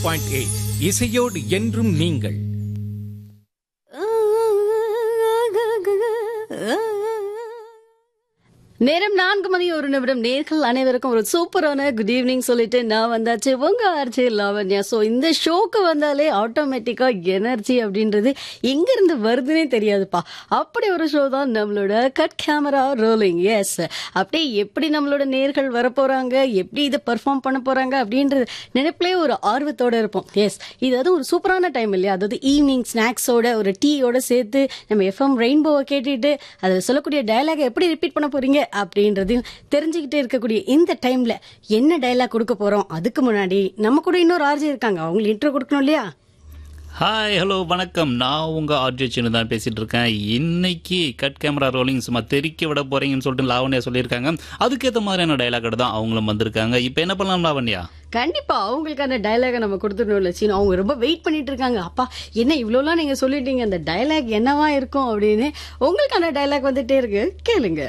Point eight இசையோடு என்றும் நீங்கள் நேரம் நான்கு மணி ஒரு நிமிடம் நேர்கள் அனைவருக்கும் ஒரு சூப்பரான குட் ஈவினிங் சொல்லிட்டு நான் வந்தாச்சு உங்க ஆர்ஜே லாவண்யா ஸோ இந்த ஷோக்கு வந்தாலே ஆட்டோமேட்டிக்கா எனர்ஜி அப்படின்றது எங்க இருந்து வருதுன்னே தெரியாதுப்பா அப்படி ஒரு ஷோ தான் நம்மளோட கட் கேமரா ரோலிங் எஸ் அப்படியே எப்படி நம்மளோட நேர்கள் வரப்போறாங்க எப்படி இதை பெர்ஃபார்ம் பண்ண போறாங்க அப்படின்றது நினைப்பிலே ஒரு ஆர்வத்தோட இருப்போம் எஸ் இது அது ஒரு சூப்பரான டைம் இல்லையா அதாவது ஈவினிங் ஸ்நாக்ஸோட ஒரு டீயோட சேர்த்து நம்ம எஃப்எம் ரெயின்போவை கேட்டுட்டு அதில் சொல்லக்கூடிய டயலாக எப்படி ரிப்பீட் பண்ண போறீங்க அப்படின்றதையும் தெரிஞ்சுக்கிட்டே இருக்கக்கூடிய இந்த டைம்ல என்ன டயலாக் கொடுக்க போறோம் அதுக்கு முன்னாடி நம்ம கூட இன்னொரு ஆர்ஜி இருக்காங்க அவங்களுக்கு இன்ட்ரோ கொடுக்கணும் இல்லையா ஹாய் ஹலோ வணக்கம் நான் உங்க ஆர்ஜி சின்ன தான் பேசிட்டு இருக்கேன் இன்னைக்கு கட் கேமரா ரோலிங் சும்மா தெறிக்க விட போறீங்கன்னு சொல்லிட்டு லாவண்யா சொல்லியிருக்காங்க அதுக்கேற்ற மாதிரியான டைலாக் தான் அவங்களும் வந்திருக்காங்க இப்போ என்ன பண்ணலாம் லாவண்யா கண்டிப்பா அவங்களுக்கான டயலாக நம்ம கொடுத்துடணும்ல சீனு அவங்க ரொம்ப வெயிட் பண்ணிட்டு இருக்காங்க அப்பா என்ன இவ்வளோலாம் நீங்க சொல்லிட்டீங்க அந்த டயலாக் என்னவா இருக்கும் அப்படின்னு உங்களுக்கான டயலாக் வந்துட்டே இருக்கு கேளுங்க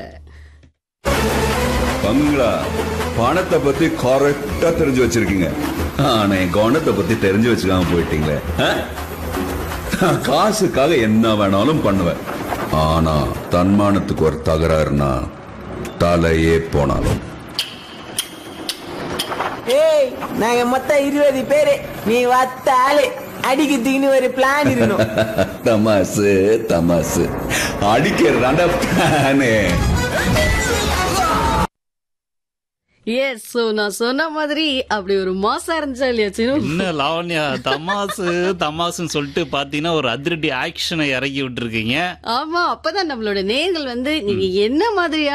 பங்களா பணத்தை பத்தி கரெக்டா தெரிஞ்சு வச்சிருக்கீங்க ஆனா என் கவனத்தை பத்தி தெரிஞ்சு வச்சுக்காம போயிட்டீங்களே ஆ? நான் காசுக்காக என்ன வேணாலும் பண்ணுவேன் ஆனா தன்மானத்துக்கு ஒரு தகராறுனா தலையே போனாலும் ஏய் நாங்க மொத்தம் இருபது பேரு நீ வத்த ஆளு அடிக்கிறதுக்குன்னு ஒரு பிளான் இருக்கணும் தமாசு தமாசு அடிக்கிறதாண்ட பிளானே எஸ் ஸோ நான் சொன்ன மாதிரி அப்படி ஒரு மாசம் இருந்துச்சா இல்லையா சீனு என்ன லாவண்யா தமாசு தமாசுன்னு சொல்லிட்டு பாத்தீங்கன்னா ஒரு அதிரடி ஆக்ஷனை இறக்கி விட்டுருக்கீங்க ஆமா அப்பதான் நம்மளோட நேர்கள் வந்து நீங்க என்ன மாதிரியான